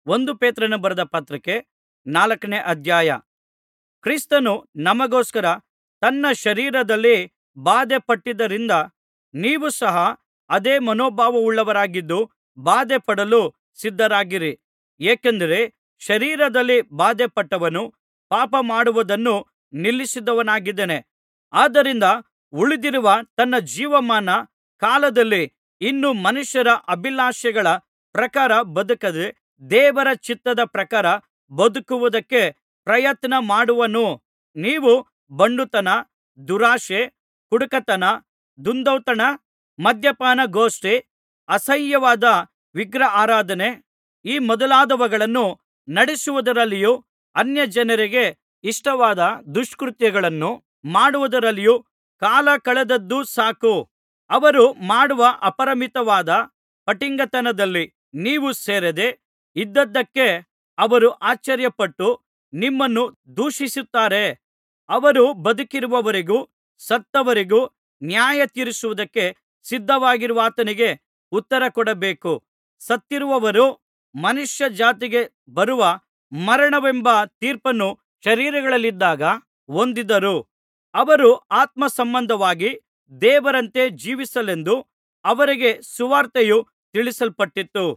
ಒಂದು ಪೇತ್ರನು ಬರೆದ ಪತ್ರಿಕೆ ನಾಲ್ಕನೇ ಅಧ್ಯಾಯ ಕ್ರಿಸ್ತನು ನಮಗೋಸ್ಕರ ತನ್ನ ಶರೀರದಲ್ಲಿ ಬಾಧೆಪಟ್ಟಿದ್ದರಿಂದ ನೀವು ಸಹ ಅದೇ ಮನೋಭಾವವುಳ್ಳವರಾಗಿದ್ದು ಬಾಧೆಪಡಲು ಸಿದ್ಧರಾಗಿರಿ ಏಕೆಂದರೆ ಶರೀರದಲ್ಲಿ ಬಾಧೆಪಟ್ಟವನು ಪಾಪ ಮಾಡುವುದನ್ನು ನಿಲ್ಲಿಸಿದವನಾಗಿದ್ದಾನೆ ಆದ್ದರಿಂದ ಉಳಿದಿರುವ ತನ್ನ ಜೀವಮಾನ ಕಾಲದಲ್ಲಿ ಇನ್ನು ಮನುಷ್ಯರ ಅಭಿಲಾಷೆಗಳ ಪ್ರಕಾರ ಬದುಕದೆ ದೇವರ ಚಿತ್ತದ ಪ್ರಕಾರ ಬದುಕುವುದಕ್ಕೆ ಪ್ರಯತ್ನ ಮಾಡುವನು ನೀವು ಬಂಡುತನ ದುರಾಶೆ ಕುಡುಕತನ ದುಂದೌತಣ ಮದ್ಯಪಾನ ಗೋಷ್ಠಿ ಅಸಹ್ಯವಾದ ವಿಗ್ರಹಾರಾಧನೆ ಈ ಮೊದಲಾದವುಗಳನ್ನು ನಡೆಸುವುದರಲ್ಲಿಯೂ ಅನ್ಯಜನರಿಗೆ ಇಷ್ಟವಾದ ದುಷ್ಕೃತ್ಯಗಳನ್ನು ಮಾಡುವುದರಲ್ಲಿಯೂ ಕಾಲ ಕಳೆದದ್ದು ಸಾಕು ಅವರು ಮಾಡುವ ಅಪರಿಮಿತವಾದ ಪಟಿಂಗತನದಲ್ಲಿ ನೀವು ಸೇರದೆ ಇದ್ದದ್ದಕ್ಕೆ ಅವರು ಆಶ್ಚರ್ಯಪಟ್ಟು ನಿಮ್ಮನ್ನು ದೂಷಿಸುತ್ತಾರೆ ಅವರು ಬದುಕಿರುವವರಿಗೂ ಸತ್ತವರಿಗೂ ನ್ಯಾಯತೀರಿಸುವುದಕ್ಕೆ ಸಿದ್ಧವಾಗಿರುವಾತನಿಗೆ ಉತ್ತರಕೊಡಬೇಕು ಸತ್ತಿರುವವರು ಮನುಷ್ಯ ಜಾತಿಗೆ ಬರುವ ಮರಣವೆಂಬ ತೀರ್ಪನ್ನು ಶರೀರಗಳಲ್ಲಿದ್ದಾಗ ಹೊಂದಿದರು ಅವರು ಆತ್ಮ ಸಂಬಂಧವಾಗಿ ದೇವರಂತೆ ಜೀವಿಸಲೆಂದು ಅವರಿಗೆ ಸುವಾರ್ತೆಯು ತಿಳಿಸಲ್ಪಟ್ಟಿತು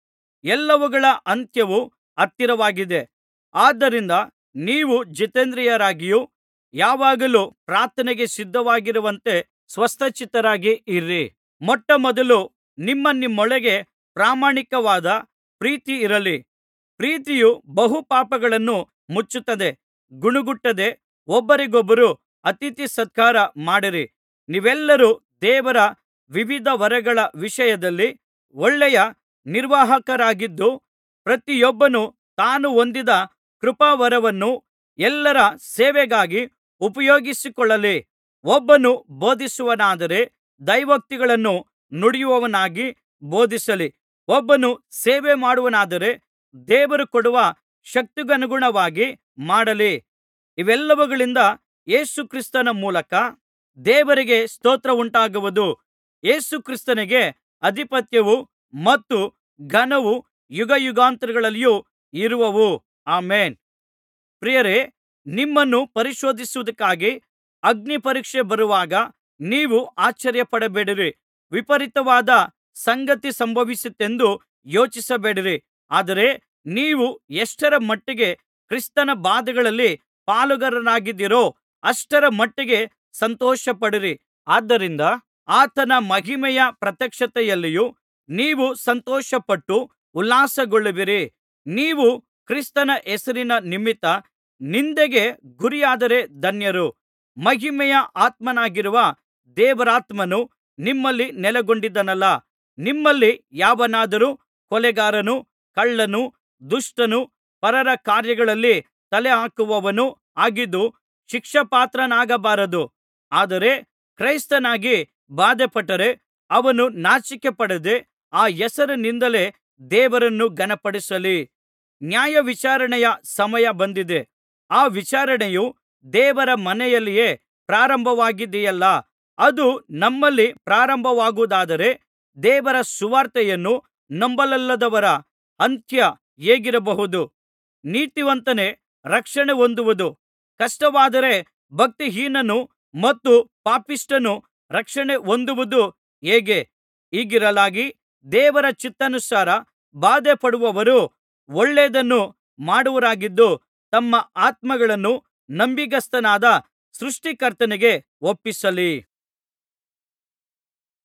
ಎಲ್ಲವುಗಳ ಅಂತ್ಯವು ಹತ್ತಿರವಾಗಿದೆ ಆದ್ದರಿಂದ ನೀವು ಜಿತೇಂದ್ರಿಯರಾಗಿಯೂ ಯಾವಾಗಲೂ ಪ್ರಾರ್ಥನೆಗೆ ಸಿದ್ಧವಾಗಿರುವಂತೆ ಸ್ವಸ್ಥಚಿತ್ತರಾಗಿ ಇರಿ ಮೊಟ್ಟಮೊದಲು ನಿಮ್ಮ ನಿಮ್ಮೊಳಗೆ ಪ್ರಾಮಾಣಿಕವಾದ ಪ್ರೀತಿ ಇರಲಿ ಪ್ರೀತಿಯು ಬಹು ಪಾಪಗಳನ್ನು ಮುಚ್ಚುತ್ತದೆ ಗುಣುಗುಟ್ಟದೆ ಒಬ್ಬರಿಗೊಬ್ಬರು ಅತಿಥಿ ಸತ್ಕಾರ ಮಾಡಿರಿ ನೀವೆಲ್ಲರೂ ದೇವರ ವಿವಿಧ ವರಗಳ ವಿಷಯದಲ್ಲಿ ಒಳ್ಳೆಯ ನಿರ್ವಾಹಕರಾಗಿದ್ದು ಪ್ರತಿಯೊಬ್ಬನು ತಾನು ಹೊಂದಿದ ಕೃಪಾವರವನ್ನು ಎಲ್ಲರ ಸೇವೆಗಾಗಿ ಉಪಯೋಗಿಸಿಕೊಳ್ಳಲಿ ಒಬ್ಬನು ಬೋಧಿಸುವವನಾದರೆ ದೈವೋಕ್ತಿಗಳನ್ನು ನುಡಿಯುವವನಾಗಿ ಬೋಧಿಸಲಿ ಒಬ್ಬನು ಸೇವೆ ಮಾಡುವವನಾದರೆ ದೇವರು ಕೊಡುವ ಶಕ್ತಿಗನುಗುಣವಾಗಿ ಮಾಡಲಿ ಇವೆಲ್ಲವುಗಳಿಂದ ಯೇಸು ಕ್ರಿಸ್ತನ ಮೂಲಕ ದೇವರಿಗೆ ಸ್ತೋತ್ರವುಂಟಾಗುವುದು ಯೇಸು ಕ್ರಿಸ್ತನಿಗೆ ಅಧಿಪತ್ಯವೂ ಮತ್ತು ಘನವೂ ಯುಗಯುಗಾಂತರಗಳಲ್ಲಿಯೂ ಇರುವವು ಆಮೆನ್ ಪ್ರಿಯರೇ ನಿಮ್ಮನ್ನು ಪರಿಶೋಧಿಸುವುದಕ್ಕಾಗಿ ಅಗ್ನಿಪರೀಕ್ಷೆ ಬರುವಾಗ ನೀವು ಆಶ್ಚರ್ಯಪಡಬೇಡಿರಿ ವಿಪರೀತವಾದ ಸಂಗತಿ ಸಂಭವಿಸಿತೆಂದು ಯೋಚಿಸಬೇಡಿರಿ ಆದರೆ ನೀವು ಎಷ್ಟರ ಮಟ್ಟಿಗೆ ಕ್ರಿಸ್ತನ ಬಾಧೆಗಳಲ್ಲಿ ಪಾಲುಗಾರರಾಗಿದ್ದೀರೋ ಅಷ್ಟರ ಮಟ್ಟಿಗೆ ಸಂತೋಷಪಡಿರಿ ಆದ್ದರಿಂದ ಆತನ ಮಹಿಮೆಯ ಪ್ರತ್ಯಕ್ಷತೆಯಲ್ಲಿಯೂ ನೀವು ಸಂತೋಷಪಟ್ಟು ಉಲ್ಲಾಸಗೊಳ್ಳುವಿರಿ ನೀವು ಕ್ರಿಸ್ತನ ಹೆಸರಿನ ನಿಮಿತ್ತ ನಿಂದೆಗೆ ಗುರಿಯಾದರೆ ಧನ್ಯರು ಮಹಿಮೆಯ ಆತ್ಮನಾಗಿರುವ ದೇವರಾತ್ಮನು ನಿಮ್ಮಲ್ಲಿ ನೆಲೆಗೊಂಡಿದ್ದಾನಲ್ಲಾ ನಿಮ್ಮಲ್ಲಿ ಯಾವನಾದರೂ ಕೊಲೆಗಾರನು ಕಳ್ಳನು ದುಷ್ಟನು ಪರರ ಕಾರ್ಯಗಳಲ್ಲಿ ತಲೆಹಾಕುವವನು ಆಗಿದ್ದು ಶಿಕ್ಷಾಪಾತ್ರನಾಗಬಾರದು ಆದರೆ ಕ್ರೈಸ್ತನಾಗಿ ಬಾಧೆಪಟ್ಟರೆ ಅವನು ನಾಚಿಕೆಪಡದೆ ಆ ಹೆಸರಿನಿಂದಲೇ ದೇವರನ್ನು ಘನಪಡಿಸಲಿ ನ್ಯಾಯವಿಚಾರಣೆಯ ಸಮಯ ಬಂದಿದೆ ಆ ವಿಚಾರಣೆಯು ದೇವರ ಮನೆಯಲ್ಲಿಯೇ ಪ್ರಾರಂಭವಾಗಿದೆಯಲ್ಲಾ ಅದು ನಮ್ಮಲ್ಲಿ ಪ್ರಾರಂಭವಾಗುವುದಾದರೆ ದೇವರ ಸುವಾರ್ತೆಯನ್ನು ನಂಬಲೊಲ್ಲದವರ ಅಂತ್ಯ ಹೇಗಿರಬಹುದು ನೀತಿವಂತನೇ ರಕ್ಷಣೆ ಹೊಂದುವುದು ಕಷ್ಟವಾದರೆ ಭಕ್ತಿಹೀನನು ಮತ್ತು ಪಾಪಿಷ್ಠನು ರಕ್ಷಣೆ ಹೊಂದುವುದು ಹೇಗೆ ಹೀಗಿರಲಾಗಿ ದೇವರ ಚಿತ್ತಾನುಸಾರ ಬಾಧೆಪಡುವವರು ಒಳ್ಳೆಯದನ್ನು ಮಾಡುವವರಾಗಿದ್ದು ತಮ್ಮ ಆತ್ಮಗಳನ್ನು ನಂಬಿಗಸ್ತನಾದ ಸೃಷ್ಟಿಕರ್ತನಿಗೆ ಒಪ್ಪಿಸಲಿ